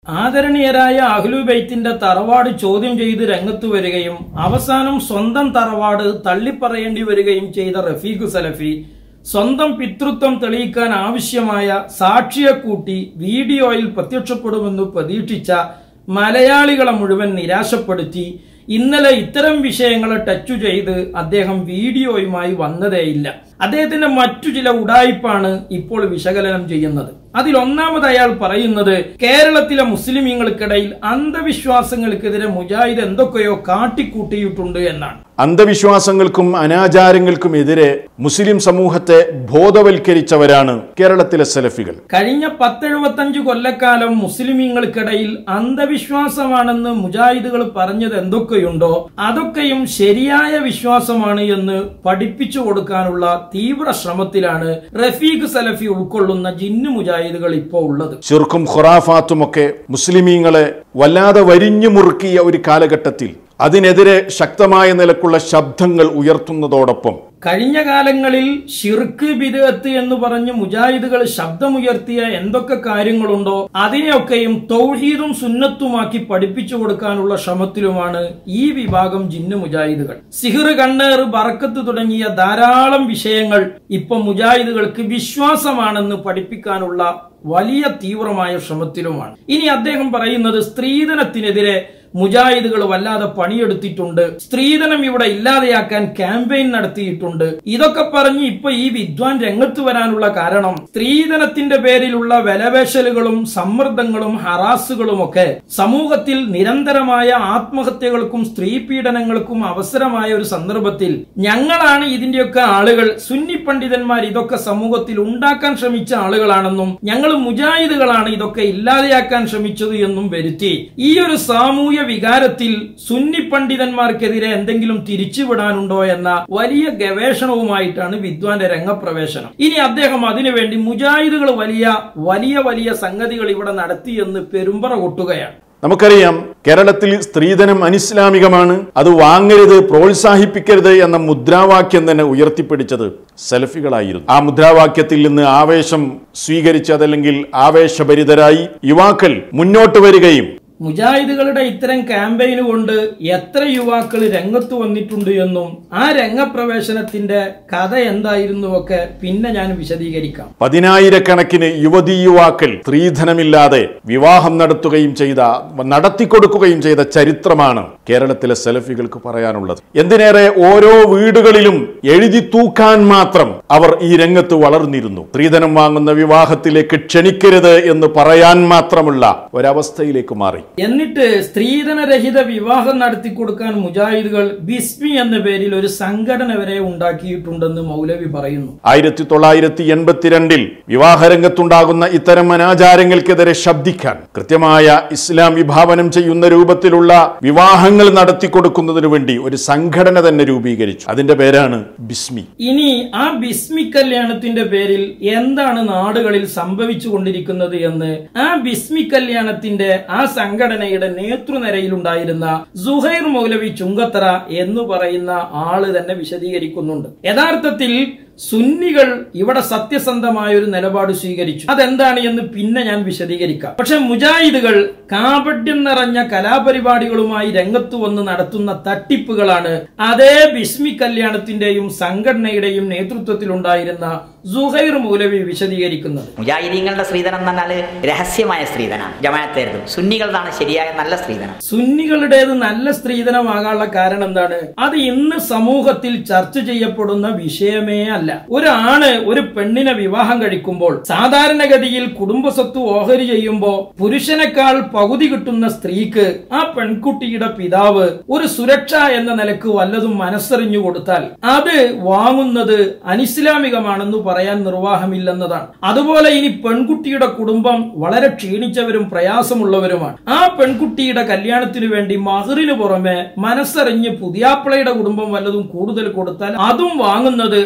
ആദരണീയരായ അഹ്ലുബൈത്തിന്റെ തറവാട് ചോദ്യം ചെയ്ത് രംഗത്ത് വരികയും അവസാനം സ്വന്തം തറവാട് തള്ളിപ്പറയേണ്ടി വരികയും ചെയ്ത റഫീഖ് സലഫി സ്വന്തം പിതൃത്വം തെളിയിക്കാൻ ആവശ്യമായ സാക്ഷിയെ കൂട്ടി വീഡിയോയിൽ പ്രത്യക്ഷപ്പെടുമെന്ന് പ്രതീക്ഷിച്ച മലയാളികളെ മുഴുവൻ നിരാശപ്പെടുത്തി ഇന്നലെ ഇത്തരം വിഷയങ്ങളെ ടച്ചു ചെയ്ത് അദ്ദേഹം വീഡിയോയുമായി വന്നതേയില്ല അദ്ദേഹത്തിന്റെ മറ്റു ചില ഉടായ്പാണ് ഇപ്പോൾ വിശകലനം ചെയ്യുന്നത് അതിൽ ഒന്നാമത് അയാൾ പറയുന്നത് കേരളത്തിലെ മുസ്ലിമീങ്ങൾക്കിടയിൽ അന്ധവിശ്വാസങ്ങൾക്കെതിരെ മുജാഹിദ് എന്തൊക്കെയോ കാട്ടിക്കൂട്ടിയിട്ടുണ്ട് എന്നാണ് അന്ധവിശ്വാസങ്ങൾക്കും അനാചാരങ്ങൾക്കും എതിരെ മുസ്ലിം സമൂഹത്തെ ബോധവൽക്കരിച്ചവരാണ് കേരളത്തിലെ സലഫികൾ കഴിഞ്ഞ പത്തെഴുപത്തഞ്ച് കൊല്ലക്കാലം മുസ്ലിമീങ്ങൾക്കിടയിൽ അന്ധവിശ്വാസമാണെന്ന് മുജാഹിദുകൾ പറഞ്ഞത് എന്തൊക്കെയുണ്ടോ അതൊക്കെയും ശരിയായ വിശ്വാസമാണ് എന്ന് പഠിപ്പിച്ചു കൊടുക്കാനുള്ള തീവ്ര ശ്രമത്തിലാണ് റഫീഖ് സലഫി ഉൾക്കൊള്ളുന്ന ജിന്നു മുജാഹിദുകൾ ഇപ്പോൾ ഉള്ളത് ശിർക്കും ഖുറാഫാത്തുമൊക്കെ മുസ്ലിമീങ്ങളെ വല്ലാതെ വരിഞ്ഞു മുറുക്കിയ ഒരു കാലഘട്ടത്തിൽ അതിനെതിരെ ശക്തമായ നിലക്കുള്ള ശബ്ദങ്ങൾ ഉയർത്തുന്നതോടൊപ്പം കഴിഞ്ഞ കാലങ്ങളിൽ ഷിർക്ക് ബിദഅത്ത് എന്ന് പറഞ്ഞ് മുജാഹിദുകൾ ശബ്ദമുയർത്തിയ എന്തൊക്കെ കാര്യങ്ങളുണ്ടോ അതിനെയൊക്കെയും തൗഹീദും സുന്നത്തുമാക്കി പഠിപ്പിച്ചു കൊടുക്കാനുള്ള ശ്രമത്തിലുമാണ് ഈ വിഭാഗം ജിന്നു മുജാഹിദുകൾ സിഹിർ കണ്ണേറ് ബറക്കത്ത് തുടങ്ങിയ ധാരാളം വിഷയങ്ങൾ ഇപ്പൊ മുജാഹിദുകൾക്ക് വിശ്വാസമാണെന്ന് പഠിപ്പിക്കാനുള്ള വലിയ തീവ്രമായ ശ്രമത്തിലുമാണ് ഇനി അദ്ദേഹം പറയുന്നത് സ്ത്രീധനത്തിനെതിരെ മുജാഹിദുകൾ വല്ലാതെ പണിയെടുത്തിട്ടുണ്ട് സ്ത്രീധനം ഇവിടെ ഇല്ലാതെയാക്കാൻ ക്യാമ്പയിൻ നടത്തിയിട്ടുണ്ട് ഇതൊക്കെ പറഞ്ഞ് ഇപ്പൊ ഈ വിദ്വാൻ രംഗത്ത് വരാനുള്ള കാരണം സ്ത്രീധനത്തിന്റെ പേരിലുള്ള വിലവേശലുകളും സമ്മർദ്ദങ്ങളും ഹറാസുകളും ഒക്കെ സമൂഹത്തിൽ നിരന്തരമായ ആത്മഹത്യകൾക്കും സ്ത്രീ പീഡനങ്ങൾക്കും അവസരമായ ഒരു സന്ദർഭത്തിൽ ഞങ്ങളാണ് ഇതിന്റെയൊക്കെ ആളുകൾ സുന്നി പണ്ഡിതന്മാർ ഇതൊക്കെ സമൂഹത്തിൽ ഉണ്ടാക്കാൻ ശ്രമിച്ച ആളുകളാണെന്നും ഞങ്ങൾ മുജാഹിദുകളാണ് ഇതൊക്കെ ഇല്ലാതെയാക്കാൻ ശ്രമിച്ചത് എന്നും വരുത്തി ഈ ഒരു സാമൂഹ്യ വികാരത്തിൽ സുന്നി പണ്ഡിതന്മാർക്കെതിരെ എന്തെങ്കിലും തിരിച്ചുവിടാനുണ്ടോ എന്ന വലിയ ഗവേഷണവുമായിട്ടാണ് വിദ്വാന്റെ രംഗപ്രവേശനം ഇനി അദ്ദേഹം അതിനുവേണ്ടി മുജാഹിദുകൾ വലിയ വലിയ വലിയ സംഗതികൾ ഇവിടെ നടത്തിയെന്ന് പെരുമ്പറ കൊട്ടുകയാണ് നമുക്കറിയാം കേരളത്തിൽ സ്ത്രീധനം അനിസ്ലാമികമാണ് അത് വാങ്ങരുത് പ്രോത്സാഹിപ്പിക്കരുത് എന്ന മുദ്രാവാക്യം തന്നെ ഉയർത്തിപ്പിടിച്ചത് സെൽഫികളായിരുന്നു ആ മുദ്രാവാക്യത്തിൽ നിന്ന് ആവേശം സ്വീകരിച്ച് അതല്ലെങ്കിൽ ആവേശഭരിതരായി യുവാക്കൾ മുന്നോട്ട് വരികയും മുജാഹിദുകളുടെ ഇത്തരം ക്യാമ്പയിന് കൊണ്ട് എത്ര യുവാക്കൾ രംഗത്ത് വന്നിട്ടുണ്ട് എന്നും ആ രംഗപ്രവേശനത്തിന്റെ കഥ എന്തായിരുന്നുവൊക്കെ പിന്നെ ഞാൻ വിശദീകരിക്കാം പതിനായിരക്കണക്കിന് യുവതീ യുവാക്കൾ സ്ത്രീധനമില്ലാതെ വിവാഹം നടത്തുകയും ചെയ്ത നടത്തിക്കൊടുക്കുകയും ചെയ്ത ചരിത്രമാണ് കേരളത്തിലെ സെലഫികൾക്ക് പറയാനുള്ളത് എന്തിനേറെ ഓരോ വീടുകളിലും എഴുതി തൂക്കാൻ മാത്രം അവർ ഈ രംഗത്ത് വളർന്നിരുന്നു സ്ത്രീധനം വാങ്ങുന്ന വിവാഹത്തിലേക്ക് ക്ഷണിക്കരുത് എന്ന് പറയാൻ മാത്രമുള്ള ഒരവസ്ഥയിലേക്ക് മാറി എന്നിട്ട് സ്ത്രീധനരഹിത വിവാഹം നടത്തി കൊടുക്കാൻ മുജാഹിദുകൾ ബിസ്മി എന്ന പേരിൽ ഒരു സംഘടന വരെ ഉണ്ടാക്കിയിട്ടുണ്ടെന്ന് മൗലവി പറയുന്നു ആയിരത്തി തൊള്ളായിരത്തി എൺപത്തിരണ്ടിൽ വിവാഹരംഗത്തുണ്ടാകുന്ന ഇത്തരം അനാചാരങ്ങൾക്കെതിരെ ശബ്ദിക്കാൻ കൃത്യമായ ഇസ്ലാം വിഭാവനം ചെയ്യുന്ന രൂപത്തിലുള്ള വിവാഹങ്ങൾ നടത്തിക്കൊടുക്കുന്നതിനു വേണ്ടി ഒരു സംഘടന തന്നെ രൂപീകരിച്ചു അതിന്റെ പേരാണ് ബിസ്മി ഇനി ആ ബിസ്മി കല്യാണത്തിന്റെ പേരിൽ എന്താണ് നാടുകളിൽ സംഭവിച്ചു കൊണ്ടിരിക്കുന്നത് എന്ന് ആ ബിസ്മി കല്യാണത്തിന്റെ ആ സംഘടനയുടെ നേതൃനിരയിലുണ്ടായിരുന്ന സുഹൈർ മൗലവി ചുങ്കത്തറ എന്ന് പറയുന്ന ആള് തന്നെ വിശദീകരിക്കുന്നുണ്ട് യഥാർത്ഥത്തിൽ സുന്നികൾ ഇവിടെ സത്യസന്ധമായ ഒരു നിലപാട് സ്വീകരിച്ചു അതെന്താണ് എന്ന് പിന്നെ ഞാൻ വിശദീകരിക്കാം പക്ഷെ മുജാഹിദുകൾ കാപട്യം നിറഞ്ഞ കലാപരിപാടികളുമായി രംഗത്ത് വന്ന് നടത്തുന്ന തട്ടിപ്പുകളാണ് അതേ ബിസ്മി കല്യാണത്തിന്റെയും സംഘടനയുടെയും നേതൃത്വത്തിലുണ്ടായിരുന്ന സുഹൈർ മൗലവി വിശദീകരിക്കുന്നത് മുജാഹിദീങ്ങളുടെ സ്ത്രീധനം എന്ന് പറഞ്ഞാൽ രഹസ്യമായ സ്ത്രീധനം ജമാഅത്തേരുതും സുന്നികളുടെ ശരിയായ നല്ല സ്ത്രീധനം സുന്നികളുടേത് നല്ല സ്ത്രീധനമാകാനുള്ള കാരണം എന്താണ് അത് ഇന്ന് സമൂഹത്തിൽ ചർച്ച ചെയ്യപ്പെടുന്ന വിഷയമേ അല്ല ഒരാണ് ഒരു പെണ്ണിനെ വിവാഹം കഴിക്കുമ്പോൾ സാധാരണഗതിയിൽ കുടുംബസ്വത്ത് ഓഹരി ചെയ്യുമ്പോ പുരുഷനേക്കാൾ പകുതി കിട്ടുന്ന സ്ത്രീക്ക് ആ പെൺകുട്ടിയുടെ പിതാവ് ഒരു സുരക്ഷ എന്ന നിലക്ക് വല്ലതും മനസ്സറിഞ്ഞു കൊടുത്താൽ അത് വാങ്ങുന്നത് അനിസ്ലാമികമാണെന്ന് പറയാൻ നിർവാഹമില്ലെന്നതാണ് അതുപോലെ ഇനി പെൺകുട്ടിയുടെ കുടുംബം വളരെ ക്ഷീണിച്ചവരും പ്രയാസമുള്ളവരുമാണ് ആ പെൺകുട്ടിയുടെ കല്യാണത്തിനു വേണ്ടി മഹറിന് പുറമെ മനസ്സറിഞ്ഞ് പുതിയാപ്പിളയുടെ കുടുംബം വല്ലതും കൂടുതൽ കൊടുത്താൽ അതും വാങ്ങുന്നത് അനിസ്ലാമിക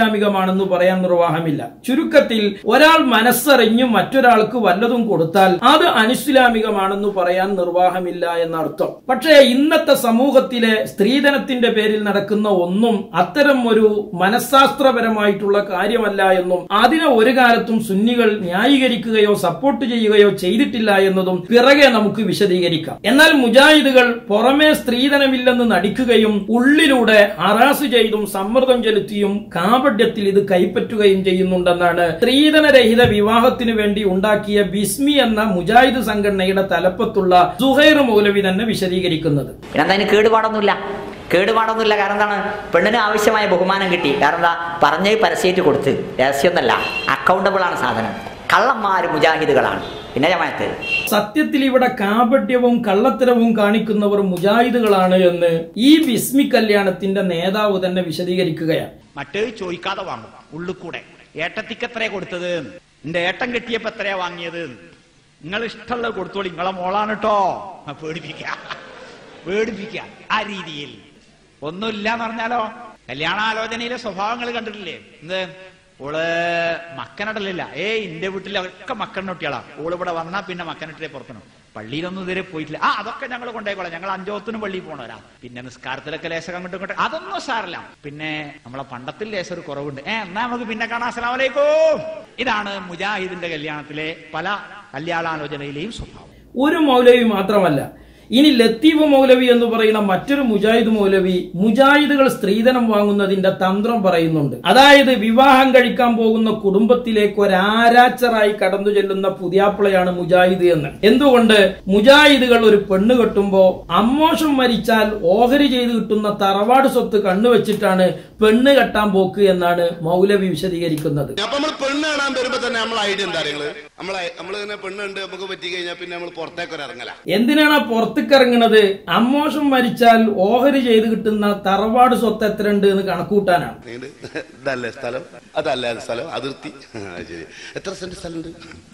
അനിസ്ലാമികമാണെന്ന് പറയാൻ നിർവാഹമില്ല ചുരുക്കത്തിൽ ഒരാൾ മനസ്സറിഞ്ഞു മറ്റൊരാൾക്ക് വല്ലതും കൊടുത്താൽ അത് അനിസ്ലാമികമാണെന്ന് പറയാൻ നിർവാഹമില്ല എന്നർത്ഥം പക്ഷേ ഇന്നത്തെ സമൂഹത്തിലെ സ്ത്രീധനത്തിന്റെ പേരിൽ നടക്കുന്ന ഒന്നും അത്തരം ഒരു മനഃശാസ്ത്രപരമായിട്ടുള്ള കാര്യമല്ല എന്നും അതിനെ ഒരു കാലത്തും സുന്നികൾ ന്യായീകരിക്കുകയോ സപ്പോർട്ട് ചെയ്യുകയോ ചെയ്തിട്ടില്ല എന്നതും പിറകെ നമുക്ക് വിശദീകരിക്കാം എന്നാൽ മുജാഹിദുകൾ പുറമേ സ്ത്രീധനമില്ലെന്ന് നടിക്കുകയും ഉള്ളിലൂടെ ഹറാസ് ചെയ്തും സമ്മർദ്ദം ചെലുത്തിയും കാപഡ്യത്തിൽ ഇത് കൈപ്പറ്റുകയും ചെയ്യുന്നുണ്ടെന്നാണ് സ്ത്രീധനരഹിത വിവാഹത്തിന് വേണ്ടി ഉണ്ടാക്കിയ ബിസ്മി എന്ന മുജാഹിദ് സംഘടനയുടെ തലപ്പത്തുള്ള സുഹൈർ മൗലവി തന്നെ വിശദീകരിക്കുന്നത് പിന്നെ എന്താ അതിന് കേടുപാടൊന്നുമില്ല കേടുപാടൊന്നുമില്ല കാരണം എന്താണ് പെണ്ണിന് ആവശ്യമായ ബഹുമാനം കിട്ടി കാരണം എന്താ പറഞ്ഞ് പരസ്യമായിട്ട് കൊടുത്ത് രഹസ്യമൊന്നല്ല അക്കൗണ്ടബിൾ ആണ് സാധനം കള്ളന്മാര് മുജാഹിദുകളാണ് പിന്നെ ജമാഅത്ത് സത്യത്തിൽ ഇവിടെ കാപട്യവും കള്ളത്തരവും കാണിക്കുന്നവർ മുജാഹിദുകളാണ് എന്ന് ഈ ബിസ്മി കല്യാണത്തിന്റെ നേതാവ് തന്നെ വിശദീകരിക്കുകയാണ് മറ്റേത് ചോദിക്കാതെ വാങ്ങും ഉള്ളിൽ കൂടെ ഏട്ടത്തിക്ക് എത്രയാ കൊടുത്തത് എന്റെ ഏട്ടൻ കെട്ടിയപ്പോ എത്രയാ വാങ്ങിയത് നിങ്ങൾ ഇഷ്ടമുള്ളത് കൊടുത്തോളി നിങ്ങളെ മോളാണ് കേട്ടോ പേടിപ്പിക്ക പേടിപ്പിക്ക ആ രീതിയിൽ ഒന്നുമില്ല എന്ന് പറഞ്ഞാലോ കല്യാണാലോചനയിലെ സ്വഭാവങ്ങൾ കണ്ടിട്ടില്ലേ എന്ത് ഓള് മക്കനടലില്ല ഏ ഇന്റെ വീട്ടിലൊക്കെ മക്കനൊട്ടിയാളാ ഓള് ഇവിടെ വന്നാ പിന്നെ മക്കനട്ടിലെ പുറത്തണം പള്ളിയിലൊന്നും ഇതുവരെ പോയിട്ടില്ല ആ അതൊക്കെ ഞങ്ങൾ കൊണ്ടേക്കോളാം ഞങ്ങൾ അഞ്ചോത്തിനും പള്ളിയിൽ പോണവരാ പിന്നെ നിസ്കാരത്തിലൊക്കെ ലേശം അങ്ങോട്ടും ഇങ്ങോട്ടും അതൊന്നും സാരല്ല പിന്നെ നമ്മളെ പണ്ടത്തിൽ ലേശം ഒരു കുറവുണ്ട് ഏ എന്നാ നമുക്ക് പിന്നെ കാണാം അസ്സലാമു അലൈക്കും ഇതാണ് മുജാഹിദിന്റെ കല്യാണത്തിലെ പല കല്യാണാലോചനയിലെയും സ്വഭാവം ഒരു മൗലവി മാത്രമല്ല ഇനി ലത്തീഫ് മൗലവി എന്ന് പറയുന്ന മറ്റൊരു മുജാഹിദ് മൗലവി മുജാഹിദുകൾ സ്ത്രീധനം വാങ്ങുന്നതിന്റെ തന്ത്രം പറയുന്നുണ്ട് അതായത് വിവാഹം കഴിക്കാൻ പോകുന്ന കുടുംബത്തിലേക്ക് ഒരാരാച്ചറായി കടന്നു ചെല്ലുന്ന പുതിയാപ്പിളയാണ് മുജാഹിദ് എന്ന് എന്തുകൊണ്ട് മുജാഹിദുകൾ ഒരു പെണ്ണ് കെട്ടുമ്പോ അമ്മോഷം മരിച്ചാൽ ഓഹരി ചെയ്ത് കിട്ടുന്ന തറവാട് സ്വത്ത് കണ്ണുവെച്ചിട്ടാണ് പെണ്ണ് കെട്ടാൻ പോക്ക് എന്നാണ് മൗലവി വിശദീകരിക്കുന്നത് അപ്പൊ നമ്മൾ പെണ്ണ് കാണാൻ വരുമ്പോ തന്നെ നമ്മളെ ഐഡിയ എന്താ നിങ്ങള് നമ്മളെ നമ്മൾ ഇങ്ങനെ പെണ്ണുണ്ട് നമുക്ക് പറ്റി കഴിഞ്ഞാൽ പിന്നെ നമ്മൾ പുറത്തേക്ക് ഒരു ഇറങ്ങല എന്തിനാണ് ആ പുറത്തേക്ക് ഇറങ്ങുന്നത് അമ്മോഷം മരിച്ചാൽ ഓഹരി ചെയ്ത് കിട്ടുന്ന തറവാട് സ്വത്ത് എത്ര ഉണ്ട് എന്ന് കണക്കൂട്ടാനാണ് നീണ്ട് ഇതല്ലേ സ്ഥലം അതല്ല സ്ഥലം അതിർത്തി ആ, ശരി എത്ര സെന്റ് സ്ഥലമുണ്ട്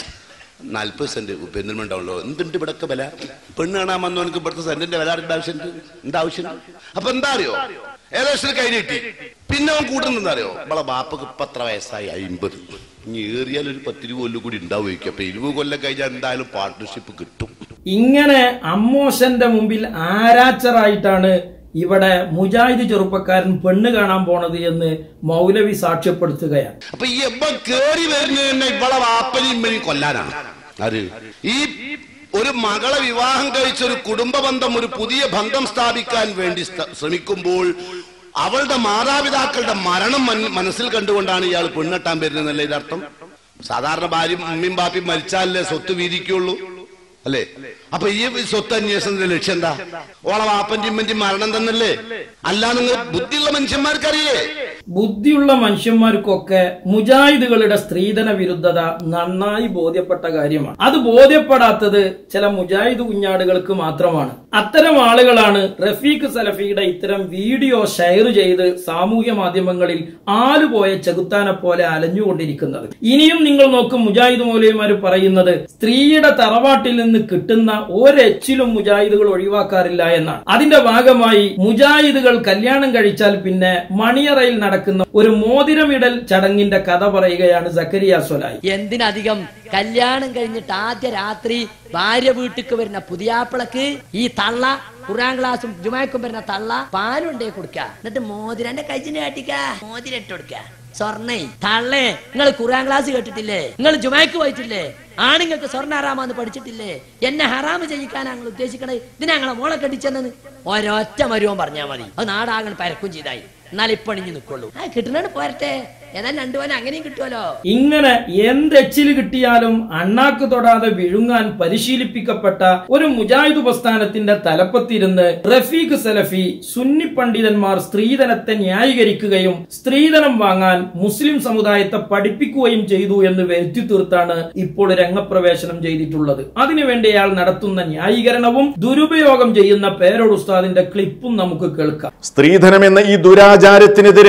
നാല്പത് സെന്റ് പെരുന്തൽമണ്ടാവുള്ളൂ എന്തുണ്ട് ഇവിടൊക്കെ വില പെണ്ണ് കാണാൻ വന്നവനക്ക് ഇവിടുത്തെ സെന്റിന്റെ വില അറിയേണ്ട ആവശ്യമുണ്ട് എന്താ ആവശ്യം അപ്പൊ എന്താ അറിയോ ഏകദേശം കൈ കിട്ടി പിന്നെ അവൻ കൂട്ടുന്നത് അറിയോ നമ്മളെ ബാപ്പക്ക് ഇപ്പൊ എത്ര വയസ്സായി അമ്പത് ഇനി ഏറിയാൽ ഒരു പത്തിരുപത് കൊല്ലം കൂടി ഉണ്ടാവുമായിരിക്കും അപ്പൊ ഇരുപത് കൊല്ലം കഴിഞ്ഞാൽ എന്തായാലും പാർട്ട്ണർഷിപ്പ് കിട്ടും ഇങ്ങനെ അമ്മോശന്റെ മുമ്പിൽ ആരാച്ചറായിട്ടാണ് ഇവിടെ മുജാഹിദ് ചെറുപ്പക്കാരൻ പെണ്ണ് കാണാൻ പോണത് എന്ന് മൗലവി സാക്ഷ്യപ്പെടുത്തുകയാണ് അപ്പൊ ഈ എപ്പം കേറി വരുന്നത് തന്നെ ഇവളെ വാപ്പനെയും ഇമ്മനെയും കൊല്ലാനാണ് ആര് ഈ ഒരു മകളെ വിവാഹം കഴിച്ച ഒരു കുടുംബ ബന്ധം ഒരു പുതിയ ബന്ധം സ്ഥാപിക്കാൻ വേണ്ടി സ്ത- ശ്രമിക്കുമ്പോൾ അവളുടെ മാതാപിതാക്കളുടെ മരണം മൻ- മനസ്സിൽ കണ്ടുകൊണ്ടാണ് ഇയാൾ പെണ്ണെട്ടാൻ വരുന്നതല്ലേ ഇതർത്ഥം സാധാരണ ഭാര്യയും ഉമ്മയും ബാപ്പയും മരിച്ചാലല്ലേ സ്വത്ത് വീതിക്കുള്ളൂ അല്ലേ അപ്പൊ ഈ സ്വത്ത് അന്വേഷണത്തിന്റെ ലക്ഷ്യം എന്താ ഓളെ വാപ്പന്റെയും ഇമ്മന്റെയും മരണം തന്നല്ലേ അല്ല നിങ്ങൾ ബുദ്ധിയുള്ള മനുഷ്യന്മാർക്കറിയേ ബുദ്ധിയുള്ള മനുഷ്യന്മാർക്കൊക്കെ മുജാഹിദുകളുടെ സ്ത്രീധന വിരുദ്ധത നന്നായി ബോധ്യപ്പെട്ട കാര്യമാണ് അത് ബോധ്യപ്പെടാത്തത് ചില മുജാഹിദ് കുഞ്ഞാടുകൾക്ക് മാത്രമാണ് അത്തരം ആളുകളാണ് റഫീഖ് സലഫിയുടെ ഇത്തരം വീഡിയോ ഷെയർ ചെയ്ത് സാമൂഹ്യ മാധ്യമങ്ങളിൽ ആലുപോയ ചെകുത്താനെ പോലെ അലഞ്ഞുകൊണ്ടിരിക്കുന്നത് ഇനിയും നിങ്ങൾ നോക്കും മുജാഹിദ് മൗലവിമാർ പറയുന്നത് സ്ത്രീയുടെ തറവാട്ടിൽ നിന്ന് കിട്ടുന്ന ഒരെച്ചിലും മുജാഹിദുകൾ ഒഴിവാക്കാറില്ല എന്നാണ് അതിന്റെ ഭാഗമായി മുജാഹിദുകൾ കല്യാണം കഴിച്ചാൽ പിന്നെ മണിയറയിൽ നടക്കുന്ന ഒരു മോതിരമിടൽ ചടങ്ങിന്റെ കഥ പറയുകയാണ് സക്കരിയ സൊലായി എന്തിനധികം കല്യാണം കഴിഞ്ഞിട്ട് ആദ്യ രാത്രി ഭാര്യ വീട്ടിക്ക് വരുന്ന പുതിയാപ്പിളക്ക് ഈ തള്ള ഖുറാൻ ക്ലാസും ജുമാക്കും വരുന്ന തള്ള പാലുണ്ടേ കൊടുക്ക എന്നിട്ട് മോതിരന്റെ കൈച്ചിന് കാട്ടിക്ക മോതിരം ഇട്ട് കൊടുക്ക സ്വർണ്ണേ തള്ളേ നിങ്ങൾ ഖുറാൻ ക്ലാസ് കേട്ടിട്ടില്ലേ നിങ്ങൾ ജുമാക്ക് പോയിട്ടില്ലേ ആണുങ്ങൾക്ക് സ്വർണ്ണ ഹറാമാന്ന് പഠിച്ചിട്ടില്ലേ എന്നെ ഹറാമ് ചെയ്യിക്കാൻ ഞങ്ങൾ ഉദ്ദേശിക്കണേ ഇതിനെ ഞങ്ങളെ മോളെ കെട്ടിച്ചെന്നത് ഒരൊറ്റ മരുവൻ പറഞ്ഞാൽ മതി അത് നാടാകൻ പരക്കും ചെയ്തായി എന്നാൽ ഇപ്പണിഞ്ഞു നിൽക്കുള്ളൂ ആ കിട്ടണ പോരട്ടെ ഏതായാലും രണ്ടുപോലും അങ്ങനെയും കിട്ടുമല്ലോ ഇങ്ങനെ എന്തെച്ചില് കിട്ടിയാലും അണ്ണാക്ക് തൊടാതെ വിഴുങ്ങാൻ പരിശീലിപ്പിക്കപ്പെട്ട ഒരു മുജാഹിദ് പ്രസ്ഥാനത്തിന്റെ തലപ്പത്തിരുന്ന് റഫീഖ് സലഫി സുന്നി പണ്ഡിതന്മാർ സ്ത്രീധനത്തെ ന്യായീകരിക്കുകയും സ്ത്രീധനം വാങ്ങാൻ മുസ്ലിം സമുദായത്തെ പഠിപ്പിക്കുകയും ചെയ്തു എന്ന് വരുത്തി തീർത്താണ് ഇപ്പോൾ രംഗപ്രവേശനം ചെയ്തിട്ടുള്ളത് അതിനുവേണ്ടി അയാൾ നടത്തുന്ന ന്യായീകരണവും ദുരുപയോഗം ചെയ്യുന്ന പേരോട് ഉസ്താദിന്റെ ക്ലിപ്പും നമുക്ക് കേൾക്കാം സ്ത്രീധനം എന്ന ഈ ദുരാചാരത്തിനെതിരെ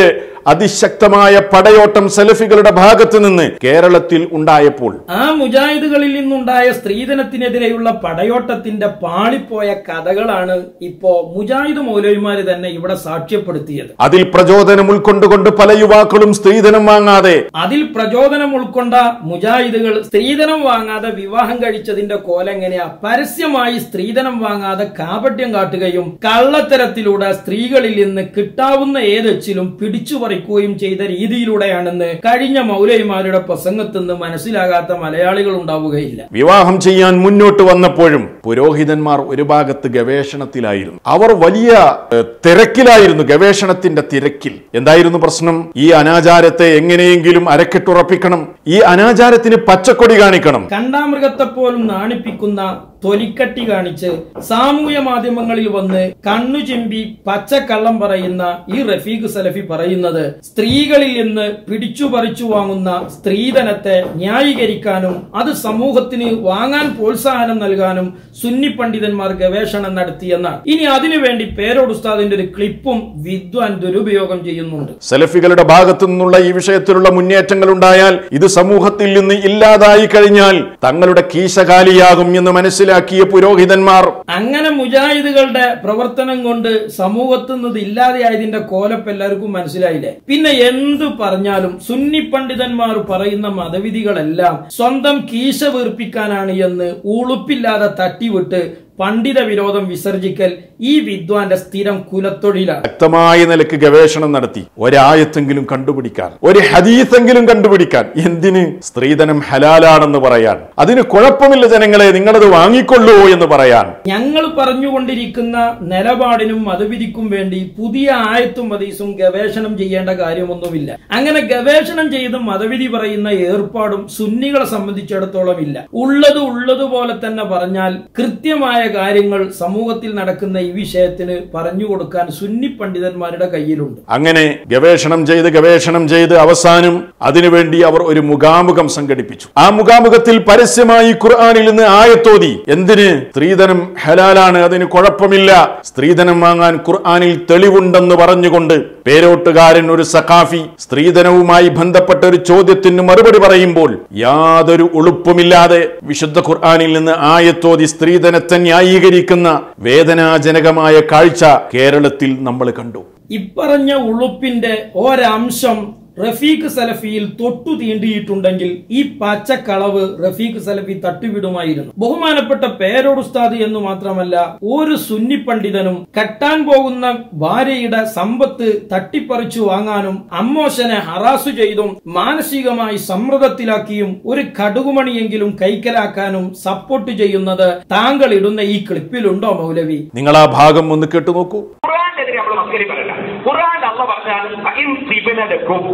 അതിശക്തമായ പടയോട്ടം സലഫികളുടെ ഭാഗത്ത് നിന്ന് കേരളത്തിൽ ഉണ്ടായപ്പോൾ ആ മുജാഹിദുകളിൽ നിന്നുണ്ടായ സ്ത്രീധനത്തിനെതിരെയുള്ള പടയോട്ടത്തിന്റെ പാളിപ്പോയ കഥകളാണ് ഇപ്പോ മുജാഹിദ് മൗലവിമാര് തന്നെ ഇവിടെ സാക്ഷ്യപ്പെടുത്തിയത് അതിൽ പ്രചോദനം ഉൾക്കൊണ്ടുകൊണ്ട് പല യുവാക്കളും സ്ത്രീധനം വാങ്ങാതെ അതിൽ പ്രചോദനം ഉൾക്കൊണ്ട മുജാഹിദുകൾ സ്ത്രീധനം വാങ്ങാതെ വിവാഹം കഴിച്ചതിന്റെ കോലെങ്ങനെയാ പരസ്യമായി സ്ത്രീധനം വാങ്ങാതെ കാപട്യം കാട്ടുകയും കള്ളത്തരത്തിലൂടെ സ്ത്രീകളിൽ നിന്ന് കിട്ടാവുന്ന ഏതെച്ചിലും പിടിച്ചു പറിക്കുകയും ചെയ്ത രീതിയിലൂടെയാണെന്ന് കഴിഞ്ഞ മൗലവിമാരുടെ പ്രസംഗത്തിൽ നിന്ന് മനസ്സിലാകാത്ത മലയാളികൾ ഉണ്ടാവുകയില്ല വിവാഹം ചെയ്യാൻ മുന്നോട്ട് വന്നപ്പോഴും പുരോഹിതന്മാർ ഒരു ഭാഗത്ത് ഗവേഷണത്തിലായിരുന്നു അവർ വലിയ ഏഹ്, തിരക്കിലായിരുന്നു ഗവേഷണത്തിന്റെ തിരക്കിൽ എന്തായിരുന്നു പ്രശ്നം ഈ അനാചാരത്തെ എങ്ങനെയെങ്കിലും അരക്കെട്ടുറപ്പിക്കണം ഈ അനാചാരത്തിന് പച്ചക്കൊടി കാണിക്കണം കണ്ടാമൃഗത്തെ പോലും നാണിപ്പിക്കുന്ന തൊലിക്കട്ടി കാണിച്ച് സാമൂഹ്യ മാധ്യമങ്ങളിൽ വന്ന് കണ്ണു ചിമ്പി പച്ചക്കള്ളം പറയുന്ന ഈ റഫീഖ് സലഫി പറയുന്നത് സ്ത്രീകളിൽ നിന്ന് പിടിച്ചു പറിച്ചു വാങ്ങുന്ന സ്ത്രീധനത്തെ ന്യായീകരിക്കാനും അത് സമൂഹത്തിന് വാങ്ങാൻ പ്രോത്സാഹനം നൽകാനും സുന്നി പണ്ഡിതന്മാർ ഗവേഷണം നടത്തിയെന്നാണ് ഇനി അതിനുവേണ്ടി പേരോട് ഉസ്താദിന്റെ ഒരു ക്ലിപ്പും വിദ്വാൻ ദുരുപയോഗം ചെയ്യുന്നുണ്ട് സെലഫികളുടെ ഭാഗത്തു നിന്നുള്ള ഈ വിഷയത്തിലുള്ള മുന്നേറ്റങ്ങൾ ഉണ്ടായാൽ ഇത് സമൂഹത്തിൽ നിന്ന് ഇല്ലാതായി കഴിഞ്ഞാൽ തങ്ങളുടെ കീശകാലിയാകും എന്ന് മനസ്സിലാക്കിയ പുരോഹിതന്മാർ അങ്ങനെ മുജാഹിദുകളുടെ പ്രവർത്തനം കൊണ്ട് സമൂഹത്തിൽ നിന്ന് ഇല്ലാതെയായതിന്റെ കോലപ്പ് എല്ലാവർക്കും മനസ്സിലായില്ലേ പിന്നെ എന്തു പറഞ്ഞാലും സുന്നി പണ്ഡിതന്മാർ പറയുന്ന മതവിധികളെല്ലാം സ്വന്തം കീശ വീർപ്പിക്കാനാണ് എന്ന് ഉളുപ്പില്ലാതെ തട്ടിവിട്ട് പണ്ഡിത വിരോധം വിസർജിക്കൽ ഈ വിദ്വാന്റെ സ്ഥിരം കുലത്തൊഴിലാണ് ശക്തമായ നിലക്ക് ഗവേഷണം നടത്തി ഒരായത്തെങ്കിലും കണ്ടുപിടിക്കാൻ ഒരു ഹദീസെങ്കിലും കണ്ടുപിടിക്കാൻ എന്തിന് സ്ത്രീധനം ഹലാലാണെന്ന് പറയാൻ അതിന് കുഴപ്പമില്ല ജനങ്ങളെ നിങ്ങളത് വാങ്ങിക്കൊള്ളൂ എന്ന് പറയാൻ ഞങ്ങൾ പറഞ്ഞുകൊണ്ടിരിക്കുന്ന നിലപാടിനും മതവിധിക്കും വേണ്ടി പുതിയ ആയത്തും ഹദീസും ഗവേഷണം ചെയ്യേണ്ട കാര്യമൊന്നുമില്ല അങ്ങനെ ഗവേഷണം ചെയ്ത് മതവിധി പറയുന്ന ഏർപ്പാടും സുന്നികളെ സംബന്ധിച്ചിടത്തോളം ഇല്ല ഉള്ളത് ഉള്ളതുപോലെ തന്നെ പറഞ്ഞാൽ കൃത്യമായ കാര്യങ്ങൾ സമൂഹത്തിൽ നടക്കുന്ന ഈ വിഷയത്തിന് പറഞ്ഞു കൊടുക്കാൻ സുന്നി പണ്ഡിതന്മാരുടെ കയ്യിലുണ്ട് അങ്ങനെ ഗവേഷണം ചെയ്ത് ഗവേഷണം ചെയ്ത് അവസാനം അതിനുവേണ്ടി അവർ ഒരു മുഖാമുഖം സംഘടിപ്പിച്ചു ആ മുഖാമുഖത്തിൽ പരസ്യമായി ഖുർആാനിൽ നിന്ന് ആയത്തോതി എന്തിന് സ്ത്രീധനം ഹലാലാണ് അതിന് കുഴപ്പമില്ല സ്ത്രീധനം വാങ്ങാൻ ഖുർആാനിൽ തെളിവുണ്ടെന്ന് പറഞ്ഞുകൊണ്ട് പേരോട്ടുകാരൻ ഒരു സഖാഫി സ്ത്രീധനവുമായി ബന്ധപ്പെട്ട ഒരു ചോദ്യത്തിന് മറുപടി പറയുമ്പോൾ യാതൊരു ഉളുപ്പുമില്ലാതെ വിശുദ്ധ ഖുർആാനിൽ നിന്ന് ആയത്തോതി സ്ത്രീധനത്തെ ന്യായീകരിക്കുന്ന വേദനാജനകമായ കാഴ്ച കേരളത്തിൽ നമ്മൾ കണ്ടു ഇപ്പറഞ്ഞ ഉളുപ്പിന്റെ ഒരംശം റഫീഖ് സലഫിയിൽ തൊട്ടു തീണ്ടിയിട്ടുണ്ടെങ്കിൽ ഈ പച്ചക്കളവ് റഫീഖ് സലഫി തട്ടിവിടുമായിരുന്നു ബഹുമാനപ്പെട്ട പേരോട് ഉസ്താദ് എന്ന് മാത്രമല്ല ഒരു സുന്നി പണ്ഡിതനും കെട്ടാൻ പോകുന്ന ഭാര്യയുടെ സമ്പത്ത് തട്ടിപ്പറിച്ചു വാങ്ങാനും അമ്മോശനെ ഹറാസു ചെയ്തും മാനസികമായി സമ്മർദ്ദത്തിലാക്കിയും ഒരു കടുകുമണിയെങ്കിലും കൈക്കലാക്കാനും സപ്പോർട്ട് ചെയ്യുന്നത് താങ്കൾ ഇടുന്ന ഈ ക്ലിപ്പിലുണ്ടോ മൗലവി നിങ്ങൾ ആ ഭാഗം ഒന്ന് കേട്ടു നോക്കൂ ഖുർആാനെതിരെ നമ്മൾ മസ്കരി പറയണ്ട ഖുർആൻ അള്ള പറഞ്ഞാൽ ഫൈൻ തിബിനലക്കും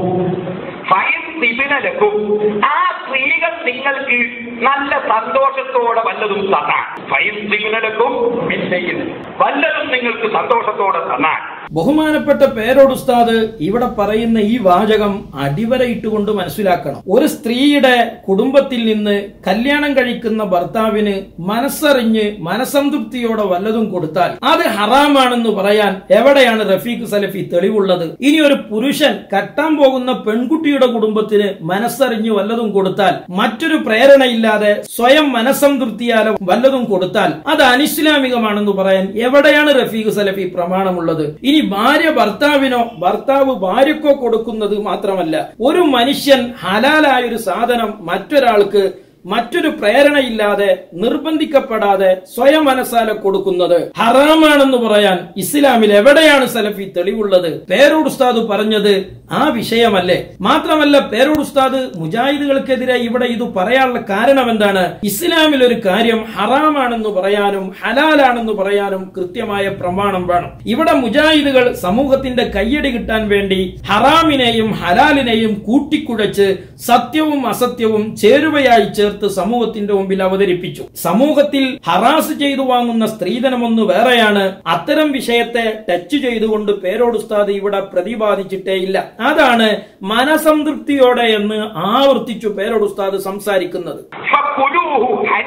ഫൈൻ തിബിനലക്കും ആ സ്ത്രീകൾ നിങ്ങൾക്ക് നല്ല സന്തോഷത്തോടെ വല്ലതും തന്നാൽ ഫൈൻ തിബിനലക്കും മിന്നയിൽ വല്ലതും നിങ്ങൾക്ക് സന്തോഷത്തോടെ തന്നാൽ ബഹുമാനപ്പെട്ട പേരോട് ഉസ്താദ് ഇവിടെ പറയുന്ന ഈ വാചകം അടിവരയിട്ടുകൊണ്ട് മനസ്സിലാക്കണം ഒരു സ്ത്രീയുടെ കുടുംബത്തിൽ നിന്ന് കല്യാണം കഴിക്കുന്ന ഭർത്താവിന് മനസ്സറിഞ്ഞ് മനസംതൃപ്തിയോടെ വല്ലതും കൊടുത്താൽ അത് ഹറാമാണെന്ന് പറയാൻ എവിടെയാണ് റഫീഖ് സലഫി തെളിവുള്ളത് ഇനി ഒരു പുരുഷൻ കട്ടാൻ പോകുന്ന പെൺകുട്ടിയുടെ കുടുംബത്തിന് മനസ്സറിഞ്ഞ് വല്ലതും കൊടുത്താൽ മറ്റൊരു പ്രേരണയില്ലാതെ സ്വയം മനസംതൃപ്തിയാലോ വല്ലതും കൊടുത്താൽ അത് അനിസ്ലാമികമാണെന്ന് പറയാൻ എവിടെയാണ് റഫീഖ് സലഫി പ്രമാണമുള്ളത് ഇനി ഭാര്യ ഭർത്താവിനോ ഭർത്താവ് ഭാര്യക്കോ കൊടുക്കുന്നത് മാത്രമല്ല ഒരു മനുഷ്യൻ ഹലാലായ ഒരു സാധനം മറ്റൊരാൾക്ക് മറ്റൊരു പ്രേരണയില്ലാതെ നിർബന്ധിക്കപ്പെടാതെ സ്വയം മനസ്സാലെ കൊടുക്കുന്നത് ഹറാമാണെന്ന് പറയാൻ ഇസ്ലാമിൽ എവിടെയാണ് സലഫി തെളിവുള്ളത് പേരോട് ഉസ്താദ് പറഞ്ഞത് ആ വിഷയമല്ലേ മാത്രമല്ല പേരോട് ഉസ്താദ് മുജാഹിദുകൾക്കെതിരെ ഇവിടെ ഇത് പറയാനുള്ള കാരണം എന്താണ് ഇസ്ലാമിൽ ഒരു കാര്യം ഹറാമാണെന്ന് പറയാനും ഹലാലാണെന്ന് പറയാനും കൃത്യമായ പ്രമാണം വേണം ഇവിടെ മുജാഹിദുകൾ സമൂഹത്തിന്റെ കയ്യടി കിട്ടാൻ വേണ്ടി ഹറാമിനെയും ഹലാലിനെയും കൂട്ടിക്കുഴച്ച് സത്യവും അസത്യവും ചേരുവയായി ചേർത്ത് സമൂഹത്തിന്റെ മുമ്പിൽ അവതരിപ്പിച്ചു സമൂഹത്തിൽ ഹറാസ് ചെയ്തു വാങ്ങുന്ന സ്ത്രീധനമൊന്ന് വേറെയാണ് അത്തരം വിഷയത്തെ ടച്ച് ചെയ്തുകൊണ്ട് പേരോട് ഉസ്താദ് ഇവിടെ പ്രതിപാദിച്ചിട്ടേ ഇല്ല അതാണ് മനസംതൃപ്തിയോടെ എന്ന് ആവർത്തിച്ചു പേരോട് ഉസ്താദ് സംസാരിക്കുന്നത് ഫക്കുലൂഹു ഹനീഅൻ